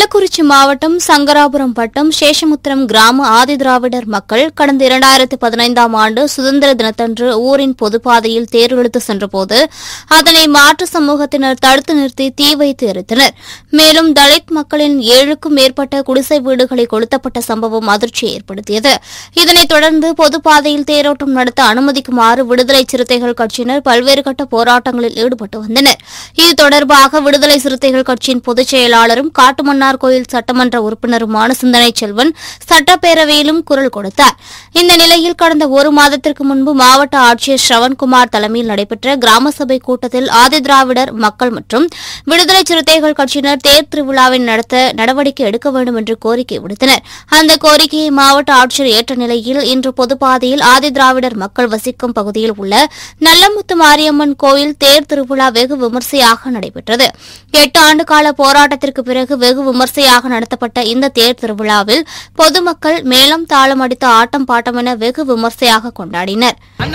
கள்ளக்குறிச்சி மாவட்டம் சங்கராபுரம் வட்டம் சேஷமுத்திரம் கிராம ஆதிதிராவிடர் மக்கள் கடந்த இரண்டாயிரத்து பதினைந்தாம் ஆண்டு சுதந்திர தினத்தன்று ஊரின் பொதுப்பாதையில் தேர் இழுத்து சென்றபோது அதனை மாற்று சமூகத்தினர் தடுத்து நிறுத்தி தீ வைத்து எரித்தனர் மேலும் தலித் மக்களின் ஏழுக்கும் மேற்பட்ட குடிசை வீடுகளை கொளுத்தப்பட்ட சம்பவம் அதிர்ச்சியை ஏற்படுத்தியது இதனைத் தொடர்ந்து பொதுப்பாதையில் தேரோட்டம் நடத்த அனுமதிக்குமாறு விடுதலை சிறுத்தைகள் கட்சியினர் பல்வேறு கட்ட போராட்டங்களில் ஈடுபட்டு வந்தனர் இது தொடர்பாக விடுதலை சிறுத்தைகள் கட்சியின் பொதுச் செயலாளரும் காட்டுமன்னார் கோயில் சட்டமன்ற உறுப்பினருமான சிந்தனை செல்வன் சட்டப்பேரவையிலும் குரல் கொடுத்தார் இந்த நிலையில் கடந்த ஒரு மாதத்திற்கு முன்பு மாவட்ட ஆட்சியர் ஸ்ரவன்குமார் தலைமையில் நடைபெற்ற கிராம சபை கூட்டத்தில் ஆதிதிராவிடர் மக்கள் மற்றும் விடுதலை சிறுத்தைகள் கட்சியினர் தேர் திருவிழாவை நடத்த நடவடிக்கை எடுக்க வேண்டும் என்று கோரிக்கை விடுத்தனர் அந்த கோரிக்கையை மாவட்ட ஆட்சியர் ஏற்ற நிலையில் இன்று பொதுப்பாதையில் ஆதிதிராவிடர் மக்கள் வசிக்கும் பகுதியில் உள்ள நல்லமுத்து மாரியம்மன் கோயில் தேர் திருவிழா வெகு விமர்சையாக நடைபெற்றது எட்டு ஆண்டு கால போராட்டத்திற்கு பிறகு வெகு விமர்சையாக நடத்தப்பட்ட இந்த தேர் திருவிழாவில் பொதுமக்கள் மேளம் தாளம் அடித்த ஆட்டம் பாட்டம் என வெகு விமர்சையாக கொண்டாடினர்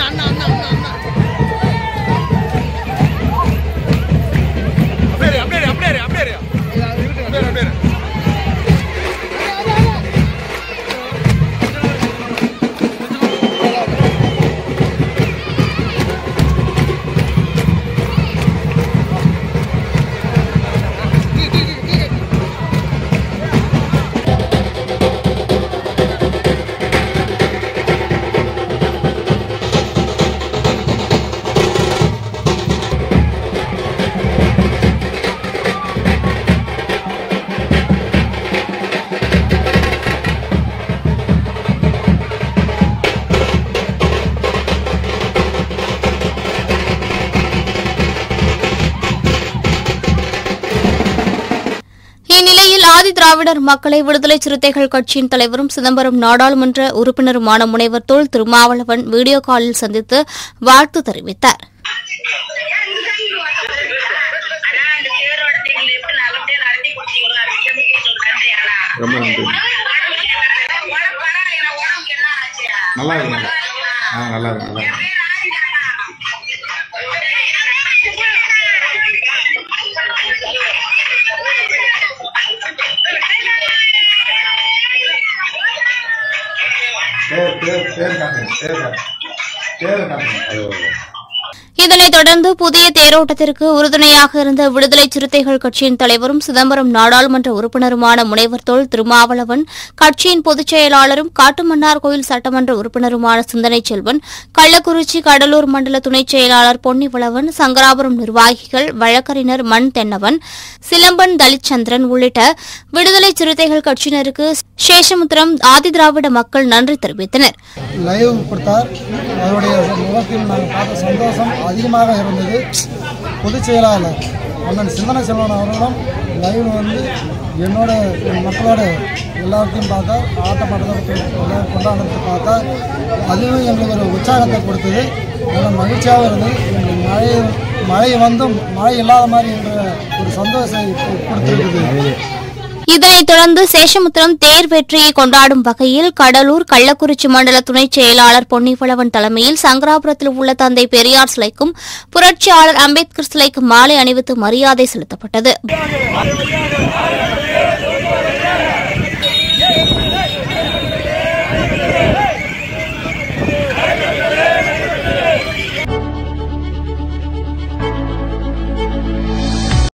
அப்படியே அப்படியே அப்படியே அப்படியே அப்படியே அப்படியே இந்நிலையில் ஆதி திராவிடர் மக்களை விடுதலை சிறுத்தைகள் கட்சியின் தலைவரும் சிதம்பரம் நாடாளுமன்ற உறுப்பினருமான முனைவர் தொல் திருமாவளவன் வீடியோ காலில் சந்தித்து வாழ்த்து தெரிவித்தார் ரொம்ப நன்றி நல்லா இருக்கு ஆ நல்லா இருக்கு நல்லா இருக்கு பேர் பேர் பேர் காட்டுங்க பேர் காட்டுங்க பேர் காட்டுங்க ஐயோ இதனைத் தொடர்ந்து புதிய தேரோட்டத்திற்கு உறுதுணையாக இருந்த விடுதலை சிறுத்தைகள் கட்சியின் தலைவரும் சிதம்பரம் நாடாளுமன்ற உறுப்பினருமான முனைவர் தொல் திருமாவளவன் கட்சியின் பொதுச் செயலாளரும் காட்டுமன்னார் கோயில் சட்டமன்ற உறுப்பினருமான சிந்தனை செல்வன் கள்ளக்குறிச்சி கடலூர் மண்டல துணைச் செயலாளர் பொன்னிவளவன் சங்கராபுரம் நிர்வாகிகள் வழக்கறிஞர் மண் தென்னவன் சிலம்பன் தலிச்சந்திரன் உள்ளிட்ட விடுதலை சிறுத்தைகள் கட்சியினருக்கு சேஷமுத்திரம் ஆதிதிராவிட மக்கள் நன்றி தெரிவித்தனர் லைவ் கொடுத்தார் அவருடைய முகத்தில் நாங்கள் பார்த்த சந்தோஷம் அதிகமாக இருந்தது பொதுச் செயலாளர் அண்ணன் சிந்தனை செல்வன் அவர்களும் லைவ் வந்து என்னோட என் மக்களோட எல்லாத்தையும் பார்த்தா ஆட்டம் பாட்டத்தை எல்லாரும் கொண்டாடுறதை பார்த்தா அதுவும் எங்களுக்கு ஒரு உற்சாகத்தை கொடுத்தது நல்ல மகிழ்ச்சியாகவும் இருந்தது எங்களுக்கு மழை மழை வந்தும் மழை இல்லாத மாதிரி என்ற ஒரு சந்தோஷத்தை கொடுத்துருக்குது இதனைத் தொடர்ந்து சேஷமுத்திரம் தேர் வெற்றியை கொண்டாடும் வகையில் கடலூர் கள்ளக்குறிச்சி மண்டல துணைச் செயலாளர் பொன்னிவளவன் தலைமையில் சங்கராபுரத்தில் உள்ள தந்தை பெரியார் சிலைக்கும் புரட்சியாளர் அம்பேத்கர் சிலைக்கும் மாலை அணிவித்து மரியாதை செலுத்தப்பட்டது